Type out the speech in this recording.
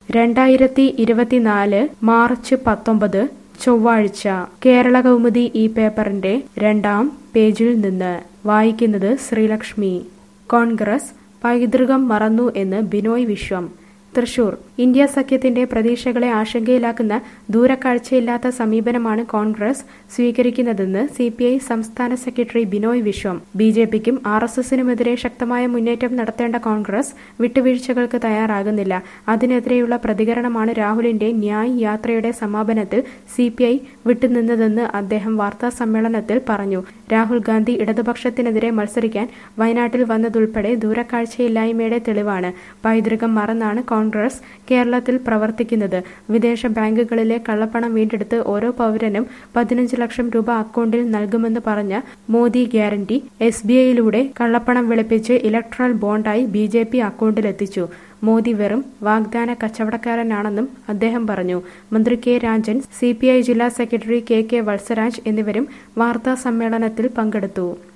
രണ്ടായിരത്തി ഇരുപത്തിനാല് മാർച്ച് പത്തൊമ്പത് ചൊവ്വാഴ്ച കേരള കൗമുദി ഈ പേപ്പറിന്റെ രണ്ടാം പേജിൽ നിന്ന് വായിക്കുന്നത് ശ്രീലക്ഷ്മി കോൺഗ്രസ് പൈതൃകം മറന്നു എന്ന് ബിനോയ് വിശ്വം തൃശൂർ ഇന്ത്യ സഖ്യത്തിന്റെ പ്രതീക്ഷകളെ ആശങ്കയിലാക്കുന്ന ദൂരക്കാഴ്ചയില്ലാത്ത സമീപനമാണ് കോൺഗ്രസ് സ്വീകരിക്കുന്നതെന്ന് സി പി ഐ സംസ്ഥാന secretary Binoy Viswam B J പിക്കും ആർ എസ് എസിനുമെതിരെ ശക്തമായ മുന്നേറ്റം നടത്തേണ്ട കോൺഗ്രസ് വിട്ടുവീഴ്ചകൾക്ക് തയ്യാറാകുന്നില്ല അതിനെതിരെയുള്ള പ്രതികരണമാണ് രാഹുലിന്റെ ന്യായ് യാത്രയുടെ സമാപനത്തിൽ സി പി ഐ വിട്ടുനിന്നതെന്ന് അദ്ദേഹം വാർത്താ സമ്മേളനത്തിൽ പറഞ്ഞു രാഹുൽ ഗാന്ധി ഇടതുപക്ഷത്തിനെതിരെ മത്സരിക്കാൻ വയനാട്ടിൽ വന്നതുൾപ്പെടെ ദൂരക്കാഴ്ചയില്ലായ്മയുടെ തെളിവാണ് പൈതൃകം മറന്നാണ് കോൺഗ്രസ് കേരളത്തിൽ പ്രവർത്തിക്കുന്നത് വിദേശ ബാങ്കുകളിലെ കള്ളപ്പണം വീണ്ടെടുത്ത് ഓരോ പൗരനും പതിനഞ്ച് ലക്ഷം രൂപ അക്കൗണ്ടിൽ നൽകുമെന്ന് പറഞ്ഞ മോദി ഗ്യാരണ്ടി എസ് ബി ഐയിലൂടെ കള്ളപ്പണം വെളുപ്പിച്ച് ഇലക്ട്രൽ ബോണ്ടായി ബി ജെ പി അക്കൗണ്ടിലെത്തിച്ചു മോദി വെറും വാഗ്ദാന കച്ചവടക്കാരനാണെന്നും അദ്ദേഹം പറഞ്ഞു മന്ത്രി കെ രാജൻ സി ജില്ലാ സെക്രട്ടറി കെ കെ വത്സരാജ് എന്നിവരും വാർത്താ സമ്മേളനത്തിൽ പങ്കെടുത്തു